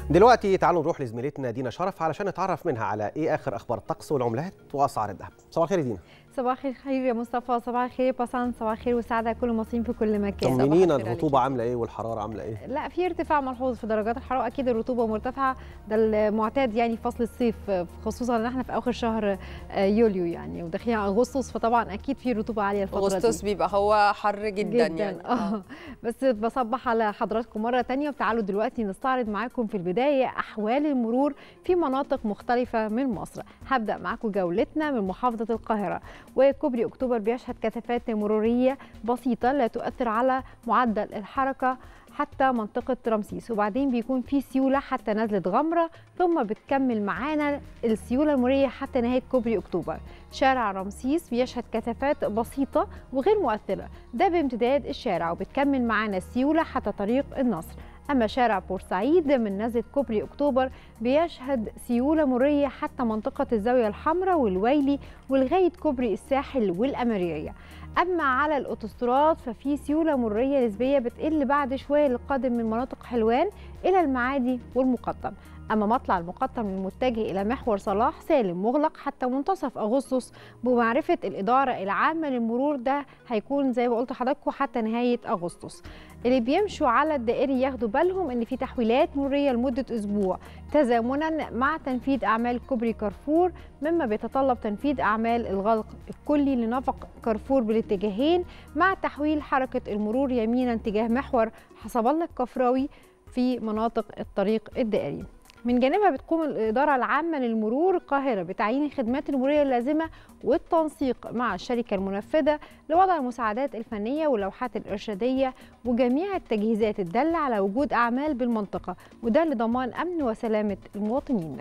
دلوقتي تعالوا نروح لزميلتنا دينا شرف علشان نتعرف منها على ايه اخر اخبار الطقس والعملات واسعار الذهب صباح الخير يا دينا صباح الخير يا مصطفى صباح الخير يا باسان صباح الخير والسعاده كل المصريين في كل مكان طمنينا الرطوبه عامله ايه والحراره عامله ايه لا في ارتفاع ملحوظ في درجات الحراره اكيد الرطوبه مرتفعه ده المعتاد يعني في فصل الصيف خصوصا ان احنا في اخر شهر يوليو يعني وداخلين على اغسطس فطبعا اكيد في رطوبه عاليه الفتره دي اغسطس بيبقى هو حر جدا, جدا يعني اه بس بصبح على حضراتكم مره تانية وتعالوا دلوقتي نستعرض معاكم في البدايه احوال المرور في مناطق مختلفه من مصر هبدا معاكم جولتنا من محافظه القاهره وكوبري اكتوبر بيشهد كثافات مروريه بسيطه لا تؤثر على معدل الحركه حتى منطقة رمسيس وبعدين بيكون في سيولة حتى نزلة غمرة ثم بتكمل معانا السيولة المرورية حتى نهاية كوبري أكتوبر شارع رمسيس بيشهد كثافات بسيطة وغير مؤثرة ده بامتداد الشارع وبتكمل معانا السيولة حتى طريق النصر أما شارع بورسعيد من نزلة كوبري أكتوبر بيشهد سيولة مرية حتى منطقة الزاوية الحمراء والويلي ولغاية كوبري الساحل والأميرية أما على الأوتوستراد ففي سيولة مرية نسبية بتقل بعد شوية للقادم من مناطق حلوان إلى المعادي والمقطم أما مطلع المقطم المتجه إلى محور صلاح سالم مغلق حتى منتصف أغسطس بمعرفة الإدارة العامة للمرور ده هيكون زي ما قلت لحضراتكم حتى نهاية أغسطس اللي بيمشوا على الدائري ياخدوا بالهم ان في تحويلات مروريه لمده اسبوع تزامنا مع تنفيذ اعمال كوبري كارفور مما بيتطلب تنفيذ اعمال الغلق الكلي لنفق كارفور بالاتجاهين مع تحويل حركه المرور يمينا تجاه محور حسب الله الكفراوي في مناطق الطريق الدائري من جانبها بتقوم الإدارة العامة للمرور القاهرة بتعيين الخدمات المرورية اللازمة والتنسيق مع الشركة المنفذة لوضع المساعدات الفنية واللوحات الإرشادية وجميع التجهيزات الدالة على وجود أعمال بالمنطقة وده لضمان أمن وسلامة المواطنين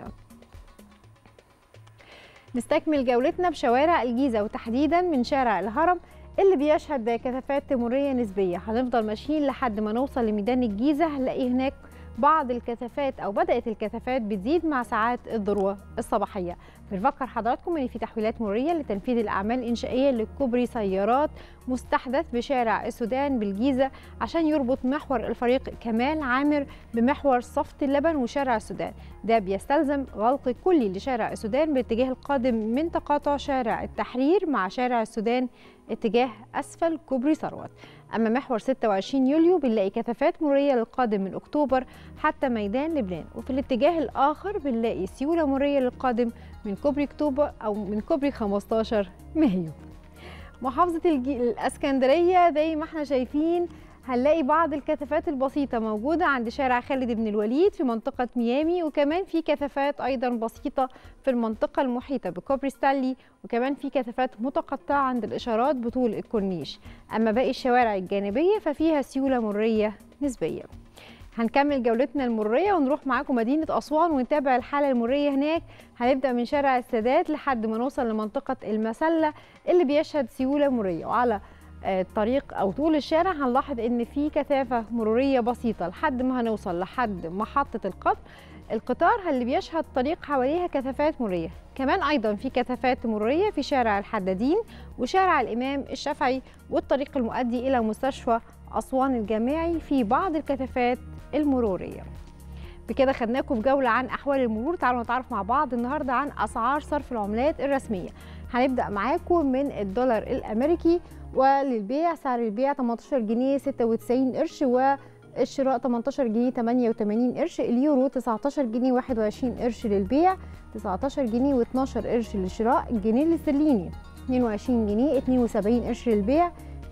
نستكمل جولتنا بشوارع الجيزة وتحديدا من شارع الهرم اللي بيشهد كثافات مرورية نسبية هنفضل ماشيين لحد ما نوصل لميدان الجيزة هنلاقي هناك بعض الكثافات او بدات الكثافات بتزيد مع ساعات الذروه الصباحيه بنفكر حضراتكم ان في تحويلات مروريه لتنفيذ الاعمال الانشائيه لكوبري سيارات مستحدث بشارع السودان بالجيزه عشان يربط محور الفريق كمال عامر بمحور صفت اللبن وشارع السودان ده بيستلزم غلق كلي لشارع السودان باتجاه القادم من تقاطع شارع التحرير مع شارع السودان اتجاه اسفل كوبري ثروت اما محور 26 يوليو بنلاقي كثافات مروريه للقادم من اكتوبر حتى ميدان لبنان وفي الاتجاه الاخر بنلاقي سيوله مروريه للقادم من كوبري اكتوبر او من كوبري 15 مايو محافظه الجي... الاسكندريه زي ما احنا شايفين هنلاقي بعض الكثافات البسيطة موجودة عند شارع خالد بن الوليد في منطقة ميامي وكمان في كثافات أيضا بسيطة في المنطقة المحيطة بكوبري ستانلي وكمان في كثافات متقطعة عند الإشارات بطول الكورنيش أما باقي الشوارع الجانبية ففيها سيولة مرية نسبية هنكمل جولتنا المرية ونروح معاكم مدينة أسوان ونتابع الحالة المرية هناك هنبدأ من شارع السادات لحد ما نوصل لمنطقة المسلة اللي بيشهد سيولة مرية وعلى الطريق او طول الشارع هنلاحظ ان في كثافه مروريه بسيطه لحد ما هنوصل لحد محطه القطر القطار اللي بيشهد طريق حواليها كثافات مروريه كمان ايضا في كثافات مروريه في شارع الحدادين وشارع الامام الشافعي والطريق المؤدي الى مستشفى اسوان الجامعي في بعض الكثافات المروريه بكده خدناكم في جوله عن احوال المرور تعالوا نتعرف مع بعض النهارده عن اسعار صرف العملات الرسميه هنبدا معاكم من الدولار الامريكي وللبيع سعر البيع 18 جنيه 96 قرش والشراء 18 جنيه 88 قرش اليورو 19 جنيه 21 قرش للبيع 19 جنيه و12 قرش للشراء الجنيه الاسترليني 22 جنيه 72 قرش للبيع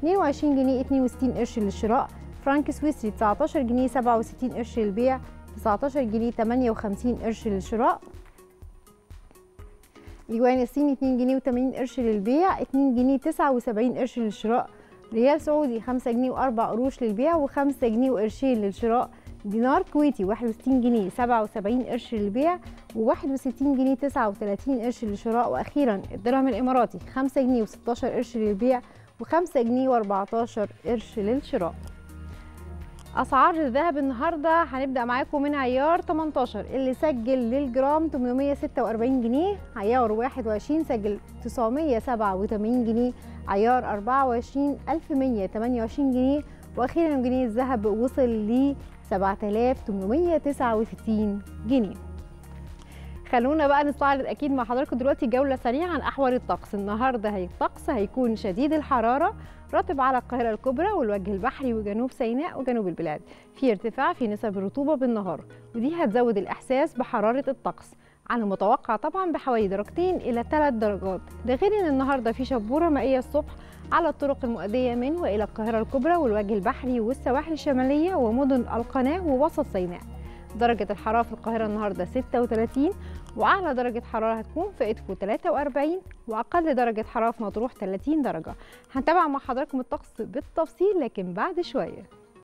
22 جنيه 62 قرش للشراء فرانك سويسري 19 جنيه 67 قرش للبيع 19 جنيه 58 قرش للشراء اليوان الصيني 2 جنيه و80 قرش للبيع 2 جنيه 79 قرش للشراء ريال سعودي 5 جنيه و4 قروش للبيع و5 جنيه وقرشين للشراء دينار كويتي 61 جنيه 77 قرش للبيع و61 جنيه 39 قرش للشراء واخيرا الدرهم الاماراتي 5 جنيه و16 قرش للبيع و5 جنيه و14 قرش للشراء اسعار الذهب النهارده هنبدا معاكم من عيار 18 اللي سجل للجرام 846 جنيه عيار 21 سجل 987 جنيه عيار 24 1128 جنيه واخيرا جنيه الذهب وصل ل 7869 جنيه خلونا بقى نستعرض اكيد مع حضراتكم دلوقتي جوله سريعه عن احوال الطقس النهارده هي الطقس هيكون شديد الحراره رطب على القاهره الكبرى والوجه البحري وجنوب سيناء وجنوب البلاد في ارتفاع في نسب الرطوبه بالنهار ودي هتزود الاحساس بحراره الطقس على المتوقع طبعا بحوالي درجتين الى 3 درجات ده غير ان النهارده في شبوره مائيه الصبح على الطرق المؤديه من والى القاهره الكبرى والوجه البحري والسواحل الشماليه ومدن القناه ووسط سيناء درجة الحرارة في القاهرة النهاردة 36 وأعلى درجة حرارة هتكون في إدفو 43 وأقل درجة حرارة في مطروح 30 درجة هنتابع مع حضراتكم الطقس بالتفصيل لكن بعد شوية